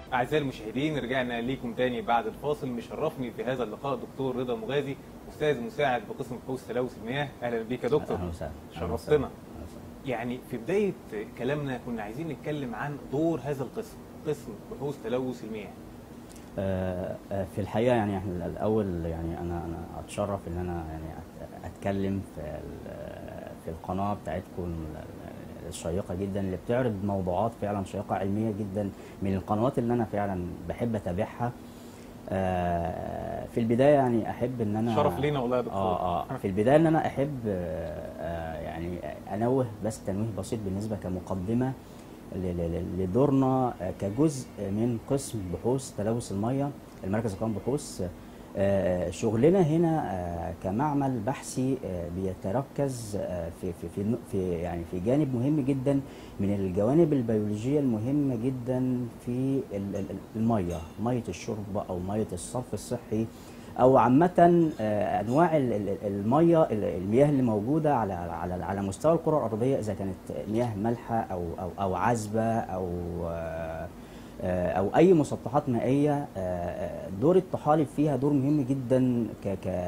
أعزائي المشاهدين رجعنا ليكم تاني بعد الفاصل مشرفني في هذا اللقاء دكتور رضا مغازي أستاذ مساعد بقسم بحوث تلوث المياه أهلا بيك يا دكتور اهلا وسهلا أهلاً شرفتنا. وسهلاً. أهلاً وسهلاً. يعني في بداية كلامنا كنا عايزين نتكلم عن دور هذا القسم قسم بحوث تلوث المياه آه، آه، في الحقيقه يعني احنا الاول يعني انا انا اتشرف ان انا يعني أت- اتكلم في ال- في القناه بتاعتكم ال- الشيقه جدا اللي بتعرض موضوعات فعلا شيقه علميه جدا من القنوات اللي انا فعلا بحب اتابعها آه، في البدايه يعني احب ان انا شرف لينا والله يا دكتور اه اه في البدايه ان انا احب آه آه، يعني انوه بس تنويه بسيط بالنسبه كمقدمه ل- ل- ل- لدورنا آه، كجزء من قسم بحوث تلوث الميه المركز القومي بحوث آه، شغلنا هنا آه، كمعمل بحثي آه، بيتركز آه، في في في في يعني في جانب مهم جدا من الجوانب البيولوجيه المهمه جدا في ال- ال- الميه ميه الشرب او ميه الصرف الصحي او عامه آه، انواع ال- ال- الميه ال- المياه اللي موجوده على على على مستوى الكره الارضيه اذا كانت مياه مالحه او او او عذبه او آه، آه، او اي مسطحات مائيه آه، دور الطحالب فيها دور مهم جدا ك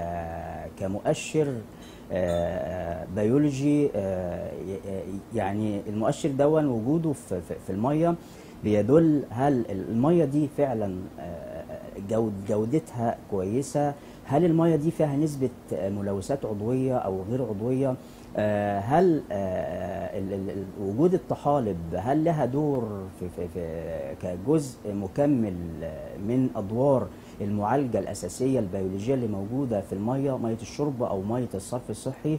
ك كمؤشر آه، بيولوجي آه، ي- يعني المؤشر دون وجوده في في- في الميه بيدل هل الميه دي فعلا آه، جود جودتها كويسه هل الميه دي فيها نسبه ملوثات عضويه او غير عضويه آه، هل آه، ال- ال- ال- وجود الطحالب هل لها دور في, في, في كجزء مكمل آه، من ادوار المعالجه الاساسيه البيولوجيه اللي موجوده في الميه ميه الشرب او ميه الصرف الصحي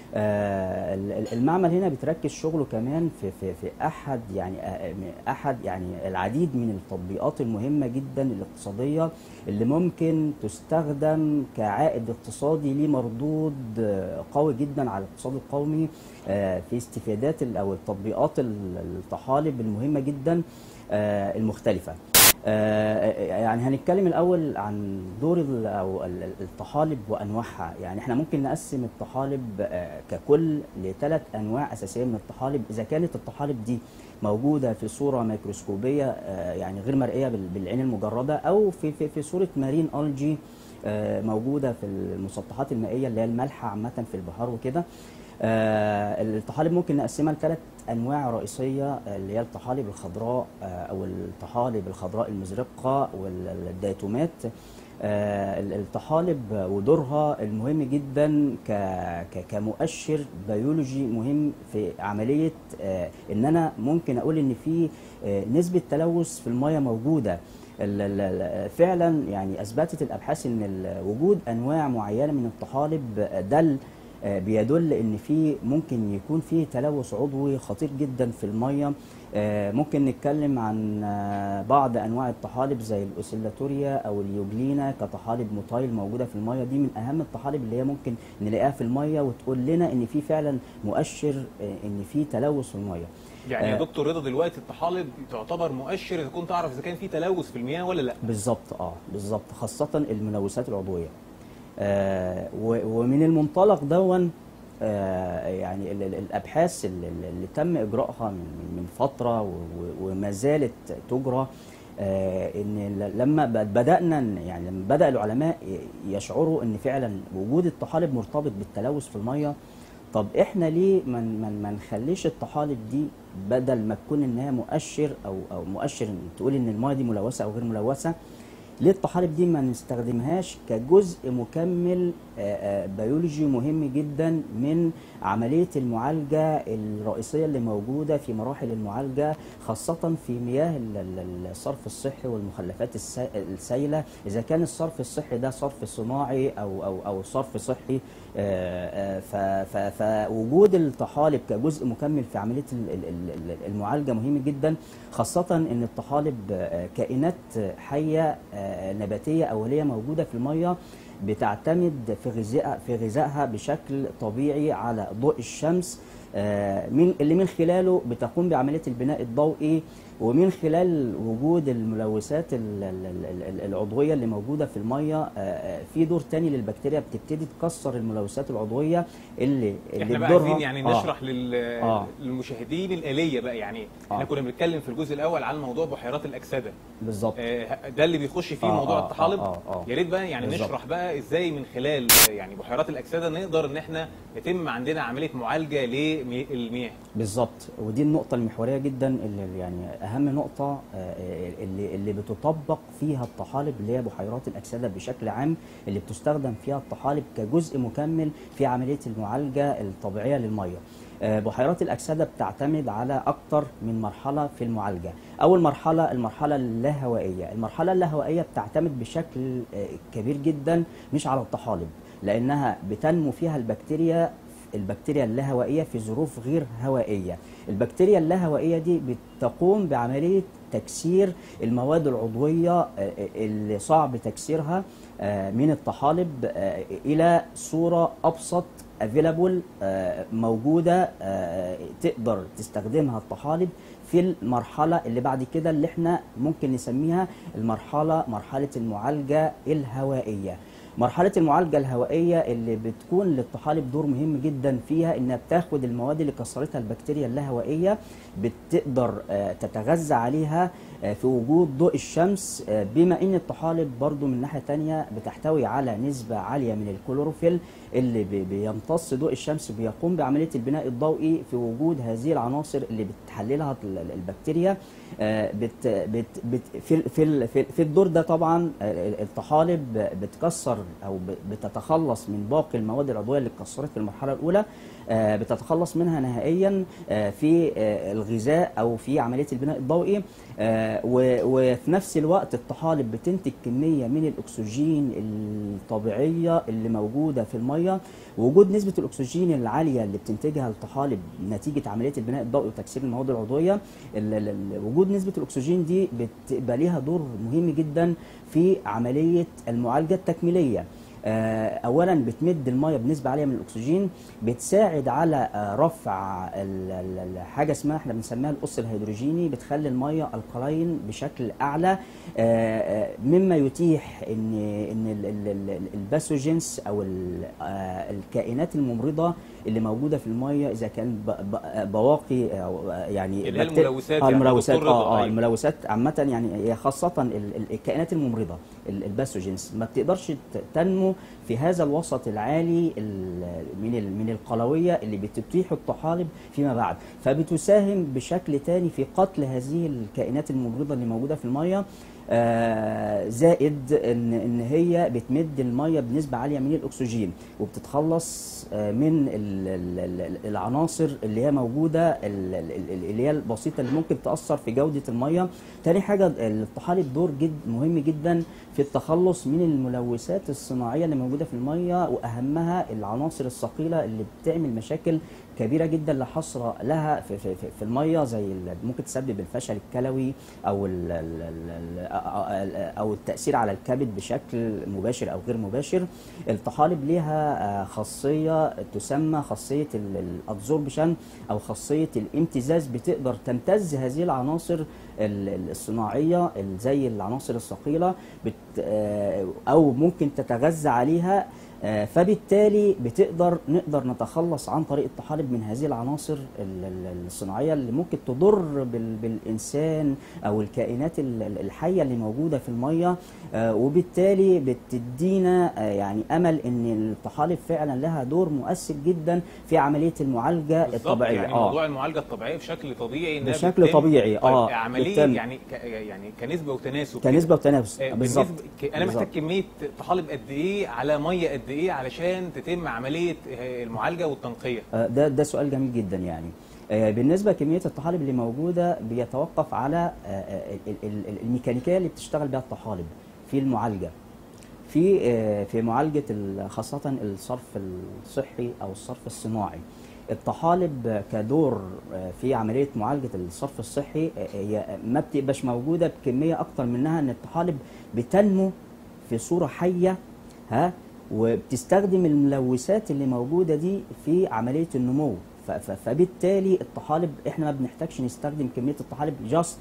آه، ال- ال- المعمل هنا بتركز شغله كمان في في في احد يعني آه، م- احد يعني العديد من التطبيقات المهمه جدا الاقتصاديه اللي ممكن تستخدم كعائد اقتصادي ليه مردود آه، قوي جدا على الاقتصاد القومي آه، في استفادات ال- او التطبيقات ال- الطحالب المهمه جدا آه، المختلفه آه، يعني هنتكلم الاول عن دور ال- او ال- ال- الطحالب وانواعها يعني احنا ممكن نقسم الطحالب آه، ككل لثلاث انواع اساسيه من الطحالب اذا كانت الطحالب دي موجوده في صوره ميكروسكوبيه آه، يعني غير مرئيه بال- بالعين المجرده او في في في صوره مارين الجي آه، موجوده في المسطحات المائيه اللي هي المالحه عامه في البحار وكده آه، الطحالب ممكن نقسمها لثلاث انواع رئيسيه اللي هي الطحالب الخضراء آه، او الطحالب الخضراء المزرقه والديتومات آه، الطحالب ودورها المهم جدا ك- ك- كمؤشر بيولوجي مهم في عمليه آه، ان انا ممكن اقول ان في آه، نسبه تلوث في الميه موجوده ال- ال- ال- فعلا يعني اثبتت الابحاث ان ال- وجود انواع معينه من الطحالب دل آه، بيدل ان في ممكن يكون في تلوث عضوي خطير جدا في الميه آه، ممكن نتكلم عن آه، بعض انواع الطحالب زي الاوسيلاتوريا او اليوجلينا كطحالب موتايل موجوده في الميه دي من اهم الطحالب اللي هي ممكن نلاقيها في الميه وتقول لنا ان في فعلا مؤشر آه، ان في تلوث في الميه يعني يا آه. دكتور رضا دلوقتي الطحالب تعتبر مؤشر اذا كنت تعرف اذا كان في تلوث في المياه ولا لا بالظبط اه بالظبط خاصة الملوثات العضوية آه و- ومن المنطلق دون آه يعني ال- ال- الابحاث اللي, اللي تم اجراءها من من فترة و- و- وما زالت تجرى آه ان ل- لما ب- بدانا ن- يعني لما بدا العلماء ي- يشعروا ان فعلا وجود الطحالب مرتبط بالتلوث في الميه طب احنا ليه ما من ما نخليش الطحالب دي بدل ما تكون ان هي مؤشر او او مؤشر إن تقول ان الميه دي ملوثه او غير ملوثه ليه الطحالب دي ما نستخدمهاش كجزء مكمل آه، آه، بيولوجي مهم جدا من عمليه المعالجه الرئيسيه اللي موجوده في مراحل المعالجه خاصه في مياه ال- ال- الصرف الصحي والمخلفات السا- السائله اذا كان الصرف الصحي ده صرف صناعي او او او صرف صحي آه، آه، ف- ف- فوجود الطحالب كجزء مكمل في عمليه ال- ال- ال- المعالجه مهم جدا خاصه ان الطحالب آه، كائنات حيه آه، نباتيه اوليه موجوده في الميه بتعتمد في غذاء في غذائها بشكل طبيعي على ضوء الشمس آه، من اللي من خلاله بتقوم بعمليه البناء الضوئي ومن خلال وجود الملوثات ال- ال- ال- ال- العضويه اللي موجوده في الميه آه، آه، في دور تاني للبكتيريا بتبتدي تكسر الملوثات العضويه اللي اللي احنا بقى بدورها- عايزين يعني آه. نشرح لل... آه. للمشاهدين الآلية بقى يعني احنا آه. كنا بنتكلم في الجزء الأول عن موضوع بحيرات الأكسدة بالظبط آه، ده اللي بيخش فيه آه، موضوع آه، الطحالب آه، آه. يا ريت بقى يعني بالظبط. نشرح بقى ازاي من خلال آه، يعني بحيرات الأكسدة نقدر ان احنا يتم عندنا عملية معالجة للمياه بالظبط ودي النقطة المحورية جدا اللي يعني أهم نقطة آه، اللي اللي بتطبق فيها الطحالب اللي هي بحيرات الأكسدة بشكل عام اللي بتستخدم فيها الطحالب كجزء مكمل في عملية المعالجة الطبيعية للمية. آه، بحيرات الأكسدة بتعتمد على أكتر من مرحلة في المعالجة. أول مرحلة المرحلة اللاهوائية، المرحلة اللاهوائية بتعتمد بشكل آه، كبير جدا مش على الطحالب لأنها بتنمو فيها البكتيريا البكتيريا اللاهوائية في ظروف غير هوائية البكتيريا اللاهوائية دي بتقوم بعملية تكسير المواد العضوية آه، اللي صعب تكسيرها آه، من الطحالب آه، إلى صورة أبسط افيلابل موجودة آه، تقدر تستخدمها الطحالب في المرحلة اللي بعد كده اللي احنا ممكن نسميها المرحلة مرحلة المعالجة الهوائية مرحلة المعالجة الهوائية اللي بتكون للطحالب دور مهم جدا فيها انها بتاخد المواد اللي كسرتها البكتيريا اللاهوائية بتقدر آه، تتغذى عليها آه، في وجود ضوء الشمس آه، بما ان الطحالب برضو من ناحية تانية بتحتوي على نسبة عالية من الكلوروفيل اللي بي- بيمتص ضوء الشمس بيقوم بعملية البناء الضوئي في وجود هذه العناصر اللي بتحللها ال- ال- البكتيريا آه، بت بت بت في ال- في ال- في في الدور ده طبعا آه، الطحالب بتكسر او ب- بتتخلص من باقي المواد العضويه اللي اتكسرت في المرحله الاولى آه، بتتخلص منها نهائيا آه، في آه، الغذاء او في عمليه البناء الضوئي آه، و- وفي نفس الوقت الطحالب بتنتج كميه من الاكسجين الطبيعيه اللي موجوده في الميه وجود نسبه الاكسجين العاليه اللي بتنتجها الطحالب نتيجه عمليه البناء الضوئي وتكسير المواد العضويه ال- ال- ال- وجود نسبه الاكسجين دي بتبقى ليها دور مهم جدا في عمليه المعالجه التكميليه آه، اولا بتمد الميه بنسبه عاليه من الاكسجين بتساعد على آه، رفع ال- ال- ال- حاجه اسمها احنا بنسميها القص الهيدروجيني بتخلي الميه القلاين بشكل اعلى آه، آه، مما يتيح ان ان ال- ال- ال- الباثوجينز او ال- آه، الكائنات الممرضه اللي موجوده في الميه اذا كان ب- ب- بواقي أو يعني اللي هي بكتيريا- الملوثات اه يعني الملوثات دكتور رضا، اه اه أيوة. الملوثات عامة يعني هي خاصة ال- ال- الكائنات الممرضة ال- الباثوجينز ما بتقدرش ت- تنمو في هذا الوسط العالي ال- من ال- من القلوية اللي بتتيح الطحالب فيما بعد فبتساهم بشكل تاني في قتل هذه الكائنات الممرضة اللي موجودة في المية آه، زائد ان ان هي بتمد الميه بنسبه عاليه من الاكسجين وبتتخلص آه، من ال- ال- ال- العناصر اللي هي موجوده ال- ال- ال- اللي هي البسيطه اللي ممكن تاثر في جوده الميه تاني حاجه الطحالب دور جد مهم جدا في التخلص من الملوثات الصناعيه اللي موجوده في الميه واهمها العناصر الثقيله اللي بتعمل مشاكل كبيره جدا لا حصر لها في, في, في, في الميه زي ال- ممكن تسبب الفشل الكلوي او ال ال ال ال او التاثير على الكبد بشكل مباشر او غير مباشر الطحالب ليها آه، خاصيه تسمى خاصيه الادزوربشن او خاصيه الامتزاز بتقدر تمتز هذه العناصر ال- ال- الصناعيه ال- زي العناصر الثقيله بت آه، او ممكن تتغذى عليها آه، فبالتالي بتقدر نقدر نتخلص عن طريق الطحالب من هذه العناصر ال- ال- الصناعيه اللي ممكن تضر بال- بالانسان او الكائنات ال- ال- الحيه اللي موجوده في الميه آه، وبالتالي بتدينا آه، يعني امل ان الطحالب فعلا لها دور مؤثر جدا في عمليه المعالجه بالظبط، الطبيعيه يعني موضوع المعالجه الطبيعيه بشكل طبيعي إنها بشكل بتتم- طبيعي، طيب آه، عمليه بتتم. يعني ك يعني كنسبه وتناسب كده. كنسبه وتنافس آه، بالظبط بالنسبة ك- انا محتاج كميه طحالب قد ايه على ميه قد ايه علشان تتم عمليه آه، المعالجه والتنقيه آه، ده ده سؤال جميل جدا يعني آه، بالنسبه كميه الطحالب اللي موجوده بيتوقف على آه، آه، ال- ال- ال- الميكانيكيه اللي بتشتغل بها الطحالب في المعالجه في آه، في معالجه ال- خاصه الصرف الصحي او الصرف الصناعي الطحالب كدور آه، في عمليه معالجه الصرف الصحي آه، هي ما بتبقاش موجوده بكميه اكتر منها ان الطحالب بتنمو في صوره حيه ها وبتستخدم الملوثات اللي موجوده دي في عمليه النمو ف- ف- فبالتالي الطحالب احنا ما بنحتاجش نستخدم كميه الطحالب جاست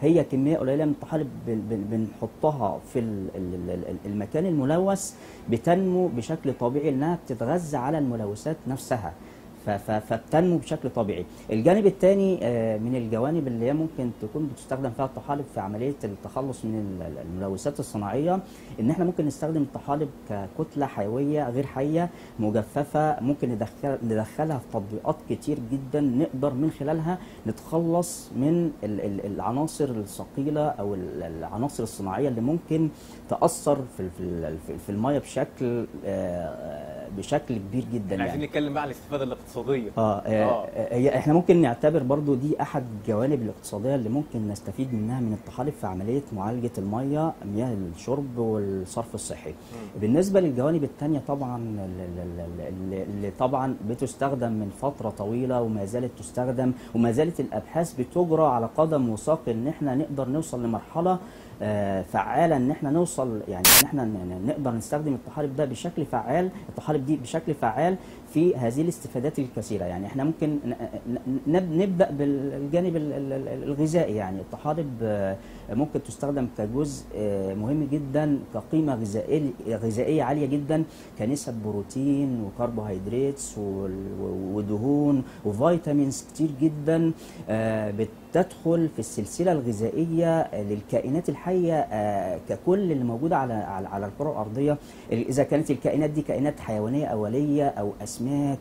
هي كميه قليله من الطحالب بن- بن- بنحطها في ال- ال- ال- المكان الملوث بتنمو بشكل طبيعي انها بتتغذى على الملوثات نفسها ف- ف- فبتنمو بشكل طبيعي الجانب الثاني من الجوانب اللي هي ممكن تكون بتستخدم فيها الطحالب في عمليه التخلص من ال- ال- الملوثات الصناعيه ان احنا ممكن نستخدم الطحالب ككتله حيويه غير حيه مجففه ممكن ندخل ندخلها في تطبيقات كتير جدا نقدر من خلالها نتخلص من ال- ال- العناصر الثقيله او ال- العناصر الصناعيه اللي ممكن تاثر في ال- في ال- في- في الميه بشكل آه، بشكل كبير جدا احنا عايزين يعني نتكلم بقى عن الاستفاده الاقتصاديه اه, آه, آه. آه هي احنا ممكن نعتبر برضو دي احد الجوانب الاقتصاديه اللي ممكن نستفيد منها من الطحالب في عمليه معالجه الميه مياه الشرب والصرف الصحي. بالنسبه للجوانب الثانيه طبعا ال- ال- ال- اللي اللي طبعا بتستخدم من فتره طويله وما زالت تستخدم وما زالت الابحاث بتجرى على قدم وساق ان احنا نقدر نوصل لمرحله آه، فعاله ان احنا نوصل يعني ان احنا ن- ن- نقدر نستخدم الطحالب ده بشكل فعال الطحالب دي بشكل فعال في هذه الاستفادات الكثيره يعني احنا ممكن ن- ن- نب- نبدا بالجانب ال- ال- ال- الغذائي يعني الطحالب آه، ممكن تستخدم كجزء آه، مهم جدا كقيمه غذائيه غذائيه عاليه جدا كنسب بروتين وكربوهيدرات وال- ودهون وفيتامينز كتير جدا آه، بتدخل في السلسله الغذائيه للكائنات الحيه آه، ككل اللي موجوده على على على الكره الارضيه اذا كانت الكائنات دي كائنات حيوانيه اوليه او اسماك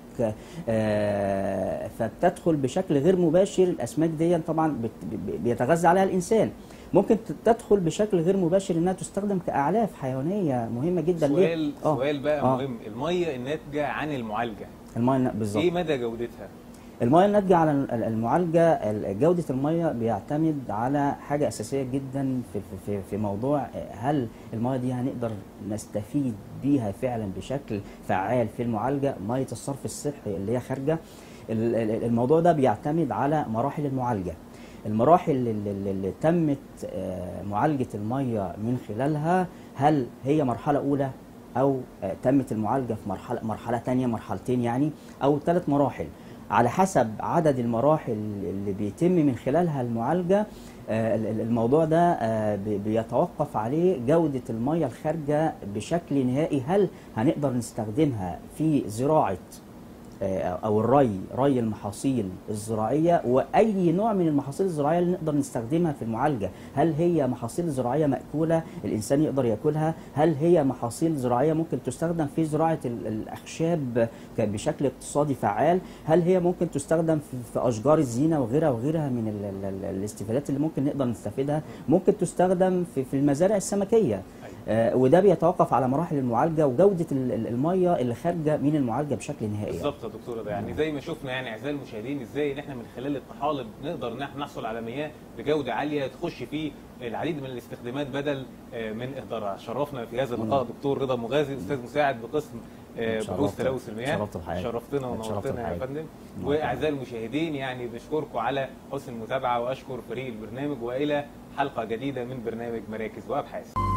آه، فبتدخل بشكل غير مباشر الاسماك دي طبعا بت- ب- بيتغذى عليها الانسان ممكن ت- تدخل بشكل غير مباشر انها تستخدم كاعلاف حيوانيه مهمه جدا ليه؟ سؤال آه، سؤال بقى آه. مهم الميه الناتجه عن المعالجه الميه الن- بالظبط ايه مدى جودتها المياه الناتجة على ال- المعالجة ال- جودة المياه بيعتمد على حاجة أساسية جدا في, في- في, في موضوع هل المياه دي هنقدر نستفيد بيها فعلا بشكل فعال في المعالجة مياه الصرف الصحي اللي هي خارجة ال- ال- الموضوع ده بيعتمد على مراحل المعالجة المراحل اللي, اللي اللي تمت آه، معالجة المياه من خلالها هل هي مرحلة أولى أو آه، تمت المعالجة في مرحلة مرحلة تانية مرحلتين يعني أو ثلاث مراحل على حسب عدد المراحل اللي بيتم من خلالها المعالجة آه، ال- ال- الموضوع ده آه، بي- بيتوقف عليه جودة المياه الخارجة بشكل نهائي هل هنقدر نستخدمها في زراعة آه، او الري ري المحاصيل الزراعيه واي نوع من المحاصيل الزراعيه اللي نقدر نستخدمها في المعالجه هل هي محاصيل زراعيه ماكوله الانسان يقدر ياكلها هل هي محاصيل زراعيه ممكن تستخدم في زراعه ال- الاخشاب ك- بشكل اقتصادي فعال هل هي ممكن تستخدم في, في اشجار الزينه وغيرها وغيرها من ال ال ال الاستفادات اللي ممكن نقدر نستفيدها ممكن تستخدم في, في المزارع السمكيه آه، وده بيتوقف على مراحل المعالجه وجوده ال- ال- الميه اللي خارجه من المعالجه بشكل نهائي بالظبط يا دكتور ده يعني زي ما شفنا يعني اعزائي المشاهدين ازاي ان احنا من خلال الطحالب نقدر ان احنا نحصل على مياه بجوده عاليه تخش في العديد من الاستخدامات بدل آه، من اهدارها شرفنا في هذا اللقاء دكتور رضا مغازي استاذ مساعد بقسم آه، شرفت- بحوث تلوث المياه شرفت بحضرتك. شرفتنا شرفت ونورتنا يا بحضرتك. فندم الله واعزائي المشاهدين يعني بشكركم على حسن المتابعه واشكر فريق البرنامج والى حلقه جديده من برنامج مراكز وابحاث